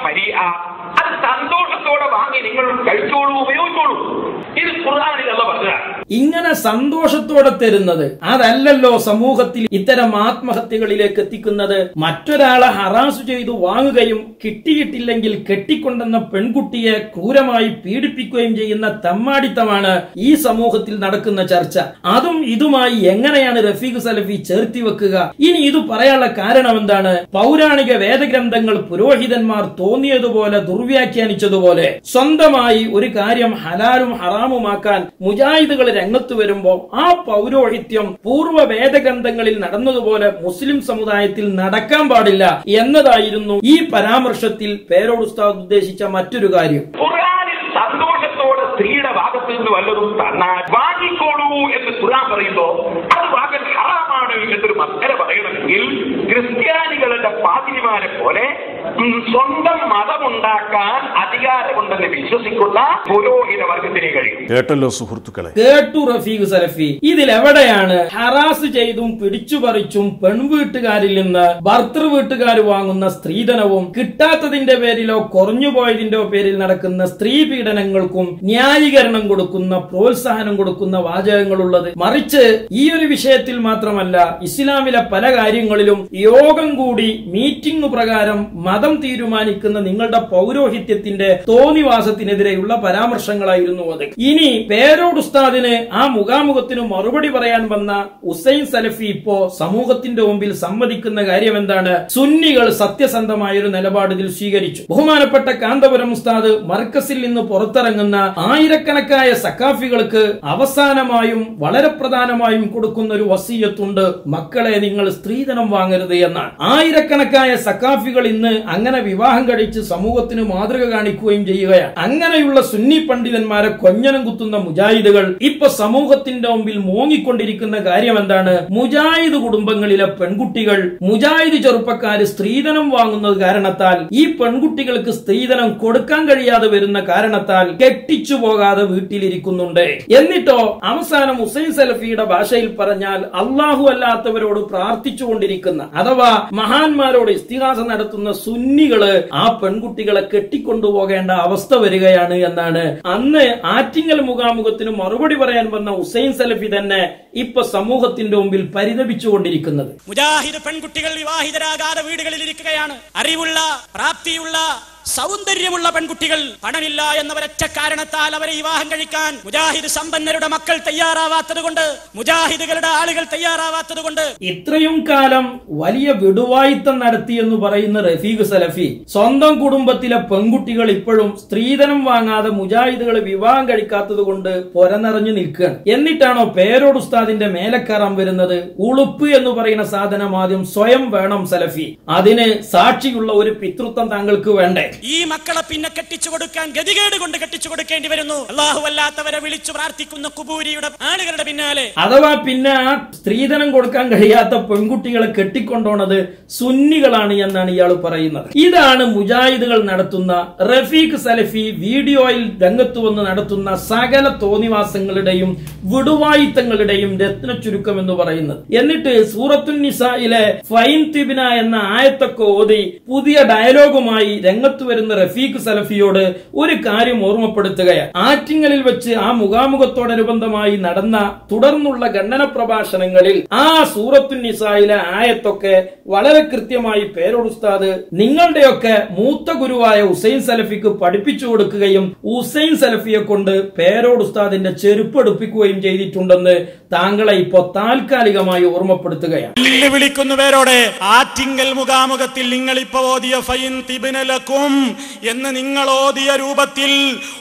മരിയ അത് സന്തോഷത്തോടെ വാങ്ങി നിങ്ങൾ കഴിച്ചോളൂ ഉപയോഗിച്ചോളൂ ഇത് ഖുർആാനിൽ അല്ല പറഞ്ഞതാണ് ഇങ്ങനെ സന്തോഷത്തോടെ തരുന്നത് അതല്ലല്ലോ സമൂഹത്തിൽ ഇത്തരം ആത്മഹത്യകളിലേക്ക് എത്തിക്കുന്നത് മറ്റൊരാളെ ഹറാസ് ചെയ്തു വാങ്ങുകയും കിട്ടിയിട്ടില്ലെങ്കിൽ കെട്ടിക്കൊണ്ടെന്ന പെൺകുട്ടിയെ ക്രൂരമായി പീഡിപ്പിക്കുകയും ചെയ്യുന്ന തമ്മാടിത്തമാണ് ഈ സമൂഹത്തിൽ നടക്കുന്ന ചർച്ച അതും ഇതുമായി എങ്ങനെയാണ് റഫീഖ് സലഫി ചേർത്തി വെക്കുക ഇനി ഇത് പറയാനുള്ള കാരണം എന്താണ് പൗരാണിക വേദഗ്രന്ഥങ്ങൾ പുരോഹിതന്മാർ തോന്നിയതുപോലെ ദുർവ്യാഖ്യാനിച്ചതുപോലെ സ്വന്തമായി ഒരു കാര്യം ഹലാലും ഹറാമുമാക്കാൻ മുജാഹിദുകൾ രംഗത്ത് വരുമ്പോൾ ആ പൗരോഹിത്യം പൂർവ്വ വേദഗ്രന്ഥങ്ങളിൽ നടന്നതുപോലെ മുസ്ലിം സമുദായത്തിൽ നടക്കാൻ പാടില്ല എന്നതായിരുന്നു ഈ പരാമർശത്തിൽ പേരോട് ഉസ്താദ് ഉദ്ദേശിച്ച മറ്റൊരു കാര്യം ഖുർആനിൽ സന്തോഷത്തോടെ സ്ത്രീയുടെ ഭാഗത്ത് നിന്ന് വല്ലതും തന്നാൽ വാങ്ങിക്കോളൂ എന്ന് ഖുർആൻ പറയുമ്പോ അത് വാങ്ങൽ ഹറാമാണ് എന്നൊരു മസ്കര പറയണമെങ്കിൽ ക്രിസ്ത്യാനികളുടെ പാതിരിമാരെ പോലെ ഉം, സ്വന്തം മതമുണ്ടാക്കാൻ അധികാരമുണ്ടെന്ന് വിശ്വസിക്കുന്ന പുരോഹിത വർഗത്തിന് കഴിയും കേട്ടല്ലോ സുഹൃത്തുക്കളെ കേട്ടു റഫീഖ് സലഫി ഇതിലെവിടെയാണ് ഹറാസ് ചെയ്തും പിടിച്ചുപറിച്ചും പെൺവീട്ടുകാരിൽ നിന്ന് ഭർത്തൃ വീട്ടുകാർ വാങ്ങുന്ന സ്ത്രീധനവും കിട്ടാത്തതിന്റെ പേരിലോ കുറഞ്ഞുപോയതിന്റെ പേരിൽ നടക്കുന്ന സ്ത്രീ പീഡനങ്ങൾക്കും ന്യായീകരണം കൊടുക്കുന്ന പ്രോത്സാഹനം കൊടുക്കുന്ന വാചകങ്ങളുള്ളത് മറിച്ച് ഈ ഒരു വിഷയത്തിൽ മാത്രമല്ല ഇസ്ലാമിലെ പല കാര്യങ്ങളിലും യോഗം കൂടി മീറ്റിംഗ് പ്രകാരം മതം തീരുമാനിക്കുന്ന നിങ്ങളുടെ പൗരോഹിത്യത്തിന്റെ തോന്നിവാസത്തിനെതിരെയുള്ള പരാമർശങ്ങളായിരുന്നു അത് ഇനി പേരോട് ഉസ്താദിന് ആ മുഖാമുഖത്തിന് മറുപടി പറയാൻ വന്ന ഉസൈൻ സലഫി ഇപ്പോ സമൂഹത്തിന്റെ മുമ്പിൽ സമ്മതിക്കുന്ന കാര്യം എന്താണ് സുന്നികൾ സത്യസന്ധമായ ഒരു നിലപാട് ഇതിൽ സ്വീകരിച്ചു ബഹുമാനപ്പെട്ട കാന്തപുരം ഉസ്താദ് മർക്കസിൽ നിന്ന് പുറത്തിറങ്ങുന്ന ആയിരക്കണക്കായ സക്കാഫികൾക്ക് അവസാനമായും വളരെ പ്രധാനമായും കൊടുക്കുന്ന ഒരു വസീയത്തുണ്ട് മക്കളെ നിങ്ങൾ സ്ത്രീധനം വാങ്ങരുത് എന്നാണ് ആയിരക്കണക്കായ സക്കാഫികൾ ഇന്ന് അങ്ങനെ വിവാഹം കഴിച്ച് സമൂഹത്തിന് മാതൃക കാണിക്കുകയും ചെയ്യുകയാണ് അങ്ങനെയുള്ള സുന്നി പണ്ഡിതന്മാരെ കൊഞ്ഞനം കുത്തുന്ന മുജാഹിദുകൾ ഇപ്പൊ സമൂഹത്തിന്റെ മുമ്പിൽ മോങ്ങിക്കൊണ്ടിരിക്കുന്ന കാര്യം എന്താണ് മുജാഹിദ് കുടുംബങ്ങളിലെ പെൺകുട്ടികൾ മുജാഹിദ് ചെറുപ്പക്കാര് സ്ത്രീധനം വാങ്ങുന്നത് കാരണത്താൽ ഈ പെൺകുട്ടികൾക്ക് സ്ത്രീധനം കൊടുക്കാൻ കഴിയാതെ വരുന്ന കാരണത്താൽ കെട്ടിച്ചു പോകാതെ വീട്ടിലിരിക്കുന്നുണ്ട് എന്നിട്ടോ അവസാനം ഹുസൈൻ സലഫിയുടെ ഭാഷയിൽ പറഞ്ഞാൽ അള്ളാഹു അല്ലാത്തവരോട് പ്രാർത്ഥിച്ചുകൊണ്ടിരിക്കുന്ന അഥവാ മഹാന്മാരോട് ഇസ്തിഹാസ നടത്തുന്ന സുന്നികള് ആ പെൺകുട്ടികളെ കെട്ടിക്കൊണ്ടുപോകേണ്ട അവസ്ഥ വരികയാണ് എന്നാണ് അന്ന് ആറ്റിങ്ങൽ മുഖാമുഖത്തിന് മറുപടി പറയാൻ വന്ന ഹുസൈൻ സലഫി തന്നെ ഇപ്പൊ സമൂഹത്തിന്റെ മുമ്പിൽ പരിതപിച്ചുകൊണ്ടിരിക്കുന്നത് മുജാഹിദ് പെൺകുട്ടികൾ വിവാഹിതരാകാതെ വീടുകളിൽ ഇരിക്കുകയാണ് അറിവുള്ള പ്രാപ്തിയുള്ള സൗന്ദര്യമുള്ള പെൺകുട്ടികൾ പണമില്ല എന്ന ഒരൊറ്റ കാരണത്താൽ അവരെ വിവാഹം കഴിക്കാൻ മുജാഹിദ് സമ്പന്നരുടെ മക്കൾ തയ്യാറാവാത്തത് കൊണ്ട് മുജാഹിദുകളുടെ ആളുകൾ തയ്യാറാവാത്തത് കൊണ്ട് ഇത്രയും കാലം വലിയ വിടുവായിത്തം നടത്തിയെന്ന് പറയുന്ന റഫീഖ് സലഫി സ്വന്തം കുടുംബത്തിലെ പെൺകുട്ടികൾ ഇപ്പോഴും സ്ത്രീധനം വാങ്ങാതെ മുജാഹിദുകളെ വിവാഹം കഴിക്കാത്തത് കൊണ്ട് പൊരനിറഞ്ഞു നിൽക്കുകയാണ് എന്നിട്ടാണോ പേരോട് ഉസ്താദിന്റെ മേലെ കയറാൻ വരുന്നത് ഉളുപ്പ് എന്ന് പറയുന്ന സാധനം ആദ്യം സ്വയം വേണം സലഫി അതിന് സാക്ഷിയുള്ള ഒരു പിതൃത്വം താങ്കൾക്ക് വേണ്ടേ ഈ മക്കളെ പിന്നെ കെട്ടിച്ചു കൊടുക്കാൻ ഗതികേട് കൊണ്ട് കെട്ടിച്ചു കൊടുക്കേണ്ടി വരുന്നു അള്ളാഹു അല്ലാത്തവരെ വിളിച്ചു പ്രാർത്ഥിക്കുന്ന കുബൂരിയുടെ ആളുകളുടെ പിന്നാലെ അഥവാ പിന്നെ ആ സ്ത്രീധനം കൊടുക്കാൻ കഴിയാത്ത പെൺകുട്ടികളെ കെട്ടിക്കൊണ്ടോണത് സുന്നികളാണ് എന്നാണ് ഇയാൾ പറയുന്നത് ഇതാണ് മുജാഹിദുകൾ നടത്തുന്ന റഫീഖ് സലഫി വീഡിയോയിൽ രംഗത്ത് വന്ന് നടത്തുന്ന സകല തോന്നിവാസങ്ങളുടെയും വിടുവായിത്തങ്ങളുടെയും രത്ന ചുരുക്കം എന്ന് പറയുന്നത് എന്നിട്ട് സൂറത്തുൻ നിസായിലെ ഫൈൻ തിബിന എന്ന ആയത്തൊക്കെ ഓതി പുതിയ ഡയലോഗുമായി രംഗത്ത് വരുന്ന റഫീഖ് സലഫിയോട് ഒരു കാര്യം ഓർമ്മപ്പെടുത്തുകയാണ് ആറ്റിങ്ങലിൽ വെച്ച് ആ മുഖാമുഖത്തോടനുബന്ധമായി നടന്ന തുടർന്നുള്ള ഖണ്ഡന പ്രഭാഷണങ്ങളിൽ ആ സൂറത്തുൻ നിസായിലെ ആയത്തൊക്കെ വളരെ കൃത്യമായി പേരൊടുസ്താദ് നിങ്ങളുടെയൊക്കെ മൂത്ത ഗുരുവായ ഹുസൈൻ സലഫിക്ക് പഠിപ്പിച്ചു കൊടുക്കുകയും ഹുസൈൻ സലഫിയെ കൊണ്ട് പേരോടുസ്താദിന്റെ ചെരുപ്പ് എടുപ്പിക്കുകയും ചെയ്തിട്ടുണ്ടെന്ന് താങ്കളെ ഇപ്പോ താൽക്കാലികമായി ഓർമ്മപ്പെടുത്തുകയാണ് വെല്ലുവിളിക്കുന്നു വിളിക്കുന്നവരോട് ആറ്റിങ്കൽ മുഖാമുഖത്തിൽ നിങ്ങൾ ഇപ്പൊ ഓതിയ ഫൈൻ തിബിനലക്കും എന്ന് നിങ്ങൾ ഓതിയ രൂപത്തിൽ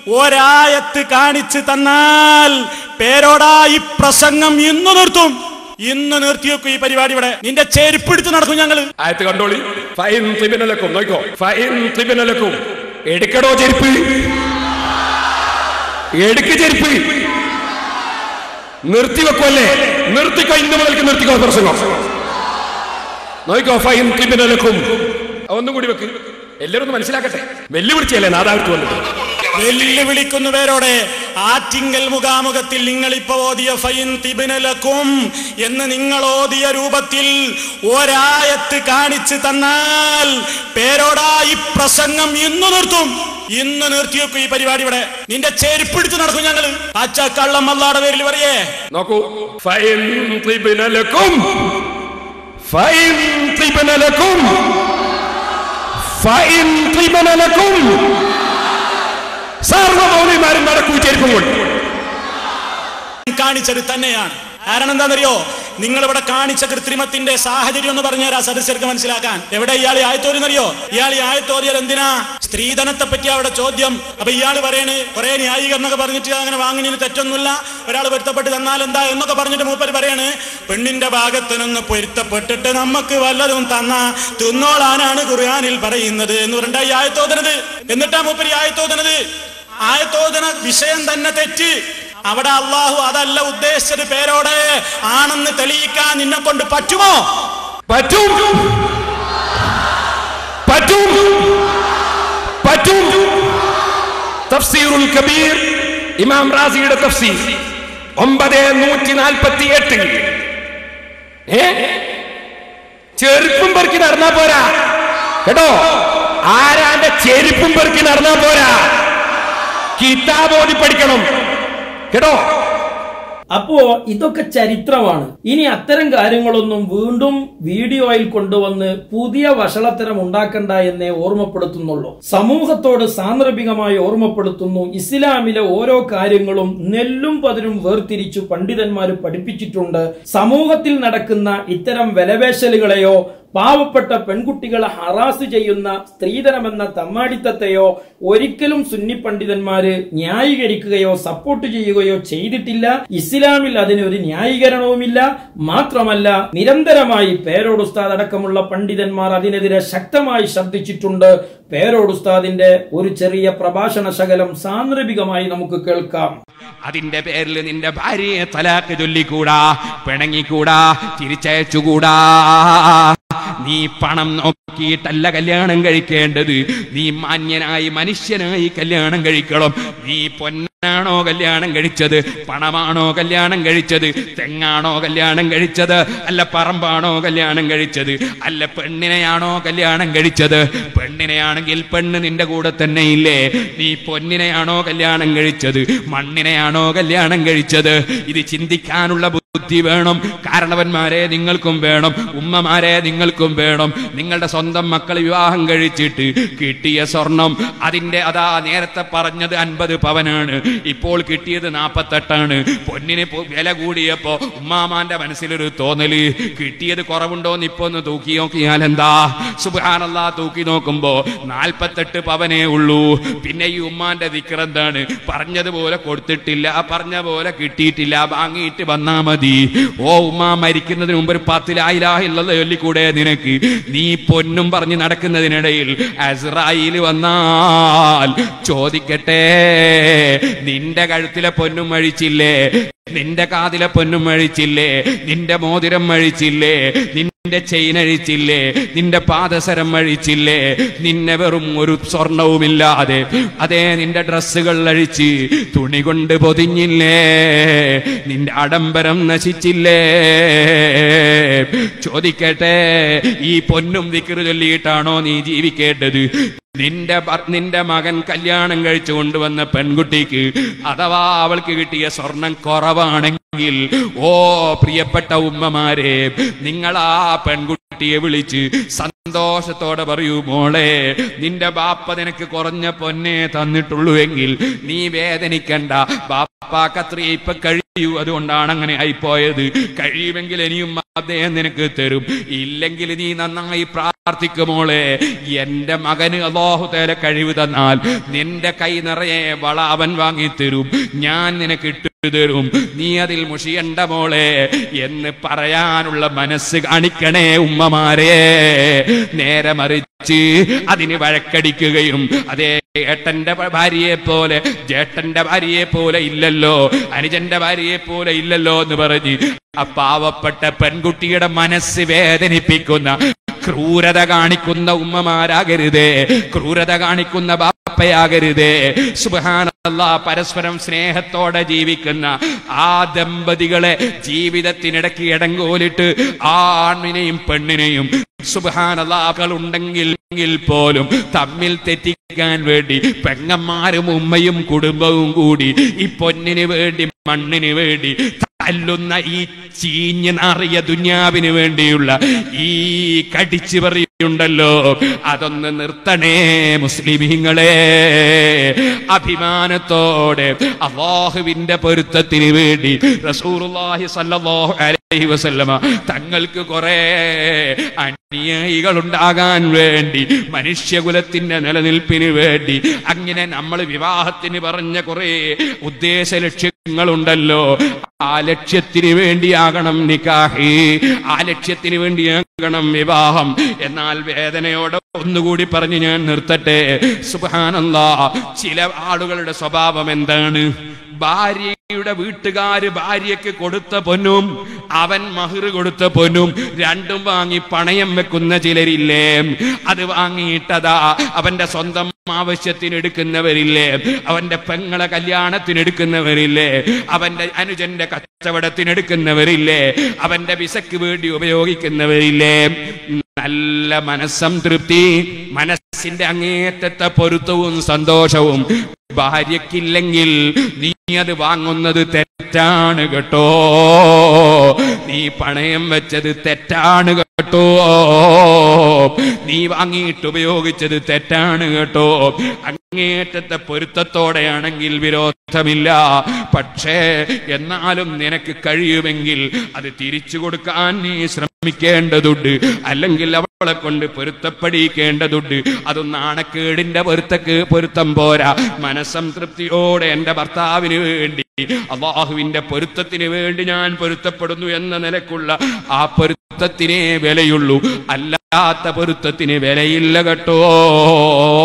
ഒരായത്ത് കാണിച്ചു തന്നാൽ പേരോടാ ഈ പ്രസംഗം ഇന്ന് നിർത്തും ഇന്ന് നിർത്തി വെക്കും ഈ പരിപാടി ഇവിടെ നിന്റെ ചെരുപ്പെടുത്ത് നടക്കും ഞങ്ങള് ആയത്ത് കണ്ടോളി ഫൈൻ ത്രിബിനലക്കും നോക്കോ ഫൈൻ ത്രിബിനലക്കും എടുക്കടോ ചെരുപ്പ് എടുക്ക് ചെരുപ്പ് നിർത്തി വെക്കുമല്ലേ നിർത്തിക്കോ ഇന്ന് മുതൽക്ക് നിർത്തിക്കോ പ്രസംഗം നോക്കോ ഫൈൻ ത്രിബിനലക്കും ഒന്നും കൂടി വെക്ക് എല്ലാവരും ഒന്ന് മനസ്സിലാക്കട്ടെ വെല്ലുവിളിച്ചല്ലേ നാദാവൃത്തി വന്നിട്ട് വെല്ലുവിളിക്കുന്നവരോട് ആറ്റിങ്കൽ മുഖാമുഖത്തിൽ നിങ്ങൾ ഇപ്പൊ ഓതിയ ഫൈൻ തിബിനലക്കും എന്ന് നിങ്ങൾ ഓതിയ രൂപത്തിൽ ഒരായത്ത് കാണിച്ചു തന്നാൽ പേരോടാ ഈ പ്രസംഗം ഇന്ന് നിർത്തും ഇന്ന് നിർത്തി വെക്കും ഈ പരിപാടി ഇവിടെ നിന്റെ ചെരുപ്പിടിച്ച് നടക്കും ഞങ്ങള് അച്ഛ കള്ളം അല്ലാടെ പേരിൽ പറയേ നോക്കൂ ഫൈൻ ത്രിബിനലക്കും ഫൈൻ ത്രിബിനലക്കും ഫൈൻ ത്രിബിനലക്കും സർവമൗലിമാരും നടക്കൂ ചെരുപ്പും കാണിച്ചത് തന്നെയാണ് കാരണം എന്താണെന്നറിയോ നിങ്ങൾ ഇവിടെ കാണിച്ച കൃത്രിമത്തിന്റെ സാഹചര്യം എന്ന് പറഞ്ഞുതരാ സദസ്യർക്ക് മനസ്സിലാക്കാൻ എവിടെ ഇയാൾ ആയത്തോരിന്നറിയോ ഇയാൾ ഈ ആയത്തോരിയാൽ എന്തിനാ സ്ത്രീധനത്തെ പറ്റി അവിടെ ചോദ്യം അപ്പൊ ഇയാൾ പറയണ് കുറെ ന്യായീകരണമൊക്കെ പറഞ്ഞിട്ട് അങ്ങനെ വാങ്ങിനു തെറ്റൊന്നുമില്ല ഒരാൾ പൊരുത്തപ്പെട്ട് തന്നാൽ എന്താ എന്നൊക്കെ പറഞ്ഞിട്ട് മൂപ്പര് പറയാണ് പെണ്ണിന്റെ ഭാഗത്ത് നിന്ന് പൊരുത്തപ്പെട്ടിട്ട് നമുക്ക് വല്ലതും തന്ന തിന്നോളാനാണ് ഖുർആനിൽ പറയുന്നത് എന്ന് പറഞ്ഞിട്ടാ ഈ ആയത്തോതനത് എന്നിട്ടാ മൂപ്പര് ഈ ആയത്തോതനത് ആയത്തോദന വിഷയം തന്നെ തെറ്റ് അവിടെ അള്ളാഹു അതല്ല ഉദ്ദേശിച്ചത് പേരോടെ ആണെന്ന് തെളിയിക്കാൻ നിന്നെ കൊണ്ട് പറ്റുമോ പറ്റും പറ്റും പറ്റും തഫ്സീറുൽ കബീർ ഇമാം റാസിയുടെ തഫ്സീർ ഒമ്പത് നൂറ്റി നാൽപ്പത്തി എട്ട് ഏ ചെരുപ്പും പെറുക്കി നടന്നാ പോരാ കേട്ടോ ആരാന്റെ ചെരുപ്പും പെറുക്കി നടന്നാ പോരാ കിതാബ് ഓതി പഠിക്കണം കേട്ടോ അപ്പോ ഇതൊക്കെ ചരിത്രമാണ് ഇനി അത്തരം കാര്യങ്ങളൊന്നും വീണ്ടും വീഡിയോയിൽ കൊണ്ടുവന്ന് പുതിയ വഷളത്തരം ഉണ്ടാക്കണ്ട എന്നേ ഓർമ്മപ്പെടുത്തുന്നുള്ളൂ സമൂഹത്തോട് സാന്ദർഭികമായി ഓർമ്മപ്പെടുത്തുന്നു ഇസ്ലാമിലെ ഓരോ കാര്യങ്ങളും നെല്ലും പതിരും വേർതിരിച്ചു പണ്ഡിതന്മാർ പഠിപ്പിച്ചിട്ടുണ്ട് സമൂഹത്തിൽ നടക്കുന്ന ഇത്തരം വിലവേശലുകളെയോ പാവപ്പെട്ട പെൺകുട്ടികളെ ഹറാസ് ചെയ്യുന്ന സ്ത്രീധനമെന്ന തമ്മാടിത്തത്തെയോ ഒരിക്കലും സുന്നി പണ്ഡിതന്മാര് ന്യായീകരിക്കുകയോ സപ്പോർട്ട് ചെയ്യുകയോ ചെയ്തിട്ടില്ല ഇസ്ലാമിൽ അതിനൊരു ന്യായീകരണവുമില്ല മാത്രമല്ല നിരന്തരമായി പേരോട് ഉസ്താദ് അടക്കമുള്ള പണ്ഡിതന്മാർ അതിനെതിരെ ശക്തമായി ശബ്ദിച്ചിട്ടുണ്ട് പേരോട് ഉസ്താദിന്റെ ഒരു ചെറിയ പ്രഭാഷണ ശകലം സാന്ദർഭികമായി നമുക്ക് കേൾക്കാം അതിന്റെ പേരിൽ നിന്റെ ഭാര്യയെ തലാക്ക് ചൊല്ലിക്കൂടാ പിണങ്ങിക്കൂടാ തിരിച്ചയച്ചുകൂടാ നീ പണം നോക്കിയിട്ടല്ല കല്യാണം കഴിക്കേണ്ടത് നീ മാന്യനായി മനുഷ്യനായി കല്യാണം കഴിക്കണം നീ പൊന്നാണോ കല്യാണം കഴിച്ചത് പണമാണോ കല്യാണം കഴിച്ചത് തെങ്ങാണോ കല്യാണം കഴിച്ചത് അല്ല പറമ്പാണോ കല്യാണം കഴിച്ചത് അല്ല പെണ്ണിനെയാണോ കല്യാണം കഴിച്ചത് പെണ്ണിനെയാണെങ്കിൽ പെണ്ണ് നിന്റെ കൂടെ തന്നെ ഇല്ലേ നീ പൊന്നിനെയാണോ കല്യാണം കഴിച്ചത് മണ്ണിനെയാണോ കല്യാണം കഴിച്ചത് ഇത് ചിന്തിക്കാനുള്ള ബുദ്ധി വേണം കാരണവന്മാരെ നിങ്ങൾക്കും വേണം ഉമ്മമാരെ നിങ്ങൾക്കും വേണം നിങ്ങളുടെ സ്വന്തം മക്കൾ വിവാഹം കഴിച്ചിട്ട് കിട്ടിയ സ്വർണം അതിന്റെ അതാ നേരത്തെ പറഞ്ഞത് അൻപത് പവനാണ് ഇപ്പോൾ കിട്ടിയത് നാപ്പത്തെട്ടാണ് പൊന്നിന് പൊ- വില കൂടിയപ്പോ ഉമ്മാമാന്റെ മനസ്സിലൊരു തോന്നല് കിട്ടിയത് കുറവുണ്ടോന്ന് ഇപ്പൊ ഒന്ന് തൂക്കി നോക്കിയാൽ എന്താ സുബാനല്ലാ തൂക്കി നോക്കുമ്പോ നാൽപ്പത്തെട്ട് പവനേ ഉള്ളൂ പിന്നെ ഈ ഉമ്മാന്റെ ദിക്ർ എന്താണ് പറഞ്ഞതുപോലെ കൊടുത്തിട്ടില്ല പറഞ്ഞ പോലെ കിട്ടിയിട്ടില്ല വാങ്ങിയിട്ട് വന്നാ മതി ഓ ഉമ്മ മരിക്കുന്നതിന് മുമ്പ് ഒരു പത്തിലായില്ലാഹില്ല ചൊല്ലിക്കൂടെ നിനക്ക് നീ പൊന്നും പറഞ്ഞ് നടക്കുന്നതിനിടയിൽ അസ്രായിൽ വന്നാൽ ചോദിക്കട്ടെ നിന്റെ കഴുത്തിലെ പൊന്നും അഴിച്ചില്ലേ നിന്റെ കാതിലെ പൊന്നും അഴിച്ചില്ലേ നിന്റെ മോതിരം അഴിച്ചില്ലേ നിന്റെ ചെയിൻ അഴിച്ചില്ലേ നിന്റെ പാദസരം അഴിച്ചില്ലേ നിന്നെ വെറും ഒരു സ്വർണവുമില്ലാതെ അതേ നിന്റെ ഡ്രസ്സുകൾ അഴിച്ച് തുണി കൊണ്ട് പൊതിഞ്ഞില്ലേ നിന്റെ ആഡംബരം നശിച്ചില്ലേ ചോദിക്കട്ടെ ഈ പൊന്നും വിക്റ് ചൊല്ലിയിട്ടാണോ നീ ജീവിക്കേണ്ടത് നിന്റെ ഭർ- നിന്റെ മകൻ കല്യാണം കഴിച്ചു കൊണ്ടുവന്ന പെൺകുട്ടിക്ക് അഥവാ അവൾക്ക് കിട്ടിയ സ്വർണം കുറവാണെങ്കിൽ ഓ പ്രിയപ്പെട്ട ഉമ്മമാരെ നിങ്ങൾ ആ പെൺകുട്ടിയെ വിളിച്ച് സന്തോഷത്തോടെ പറയൂ മോളെ നിന്റെ ബാപ്പ നിനക്ക് കുറഞ്ഞ പൊന്നെ തന്നിട്ടുള്ളൂ എങ്കിൽ നീ വേദനിക്കണ്ട ബാപ്പാക്കത്ര ഇപ്പൊ കഴിയൂ അതുകൊണ്ടാണ് അങ്ങനെ ആയിപ്പോയത് കഴിയുമെങ്കിൽ ഇനിയും അദ്ദേഹം നിനക്ക് തരും ഇല്ലെങ്കിൽ നീ നന്നായി പ്രാർത്ഥിക്കുമോളെ എന്റെ മകന് അള്ളാഹുതേല കഴിവ് തന്നാൽ നിന്റെ കൈ നിറയെ വള അവൻ വാങ്ങിത്തരും ഞാൻ നിനക്ക് ഇട്ടു തരും നീ അതിൽ മുഷിയണ്ട മോളെ എന്ന് പറയാനുള്ള മനസ്സ് കാണിക്കണേ ഉമ്മമാരെ നേരെ മറിച്ച് അതിന് വഴക്കടിക്കുകയും അതേ ഏട്ടന്റെ ഭാര്യയെ പോലെ ജേട്ടന്റെ ഭാര്യയെ പോലെ ഇല്ലല്ലോ അനുജന്റെ ഭാര്യയെ പോലെ ഇല്ലല്ലോ എന്ന് പറഞ്ഞ് ആ പാവപ്പെട്ട പെൺകുട്ടിയുടെ മനസ്സ് വേദനിപ്പിക്കുന്ന ക്രൂരത കാണിക്കുന്ന ഉമ്മമാരാകരുതേ ക്രൂരത കാണിക്കുന്ന ബാപ്പയാകരുതേ സുബാനല്ല പരസ്പരം സ്നേഹത്തോടെ ജീവിക്കുന്ന ആ ദമ്പതികളെ ജീവിതത്തിനിടയ്ക്ക് ഇടങ്കോലിട്ട് ആ ആണിനെയും പെണ്ണിനെയും സുബാനലാകൾ ഉണ്ടെങ്കിൽ പോലും തമ്മിൽ തെറ്റിക്കാൻ വേണ്ടി പെങ്ങന്മാരും ഉമ്മയും കുടുംബവും കൂടി ഈ പൊന്നിന് വേണ്ടി മണ്ണിന് വേണ്ടി തല്ലുന്ന ഈ ചീഞ്ഞ് നാറിയ ദുന്യാവിന് വേണ്ടിയുള്ള ഈ കടിച്ചു പറയുണ്ടല്ലോ അതൊന്ന് നിർത്തണേ മുസ്ലിമീങ്ങളെ അഭിമാനത്തോടെ അള്ളാഹുവിന്റെ പൊരുത്തത്തിന് വേണ്ടി റസൂറുല്ലാഹി സല്ലല്ലാഹു അലൈഹി വസല്ലമ തങ്ങൾക്ക് കുറെ അനുയായികൾ ഉണ്ടാകാൻ വേണ്ടി മനുഷ്യകുലത്തിന്റെ നിലനിൽപ്പിന് വേണ്ടി അങ്ങനെ നമ്മൾ വിവാഹത്തിന് പറഞ്ഞ കുറെ ഉദ്ദേശ ലക്ഷ്യങ്ങളുണ്ടല്ലോ ആ ലക്ഷ്യത്തിന് വേണ്ടിയാകണം നിക്കാഹി ആ ലക്ഷ്യത്തിന് വേണ്ടിയാകണം വിവാഹം എന്നാൽ വേദനയോടെ ഒന്നുകൂടി പറഞ്ഞ് ഞാൻ നിർത്തട്ടെ സുബാനന്ദ ചില ആളുകളുടെ സ്വഭാവം എന്താണ് ഭാര്യയുടെ വീട്ടുകാര് ഭാര്യയ്ക്ക് കൊടുത്ത പൊന്നും അവൻ മഹിർ കൊടുത്ത പൊന്നും രണ്ടും വാങ്ങി പണയം വെക്കുന്ന ചിലരില്ലേ അത് വാങ്ങിയിട്ടതാ അവന്റെ സ്വന്തം ആവശ്യത്തിന് എടുക്കുന്നവരില്ലേ അവന്റെ പെങ്ങളെ കല്യാണത്തിന് എടുക്കുന്നവരില്ലേ അവന്റെ അനുജന്റെ കച്ചവടത്തിന് എടുക്കുന്നവരില്ലേ അവന്റെ വിസക്ക് വേണ്ടി ഉപയോഗിക്കുന്നവരില്ലേ നല്ല മനസ്സംതൃപ്തി മനസ്സിന്റെ അങ്ങേറ്റത്തെ പൊരുത്തവും സന്തോഷവും ഭാര്യക്കില്ലെങ്കിൽ നീ അത് വാങ്ങുന്നത് തെറ്റാണ് കേട്ടോ നീ പണയം വെച്ചത് തെറ്റാണ് കേട്ടോ നീ വാങ്ങിയിട്ട് ഉപയോഗിച്ചത് തെറ്റാണ് കേട്ടോ അങ്ങേറ്റത്തെ പൊരുത്തത്തോടെയാണെങ്കിൽ വിരോധമില്ല പക്ഷേ എന്നാലും നിനക്ക് കഴിയുമെങ്കിൽ അത് തിരിച്ചു കൊടുക്കാൻ നീ ശ്രമിക്കേണ്ടതുണ്ട് അല്ലെങ്കിൽ അവളെ കൊണ്ട് പൊരുത്തപ്പെടിക്കേണ്ടതുണ്ട് അത് നാണക്കേടിന്റെ പൊരുത്തക്ക് പൊരുത്തം പോരാ മനസ്സംതൃപ്തിയോടെ എന്റെ ഭർത്താവിന് വേണ്ടി അള്ളാഹുവിന്റെ പൊരുത്തത്തിന് വേണ്ടി ഞാൻ പൊരുത്തപ്പെടുന്നു എന്ന നിലക്കുള്ള ആ പൊരുത്തത്തിനേ വിലയുള്ളൂ അല്ലാത്ത പൊരുത്തത്തിന് വിലയില്ല കേട്ടോ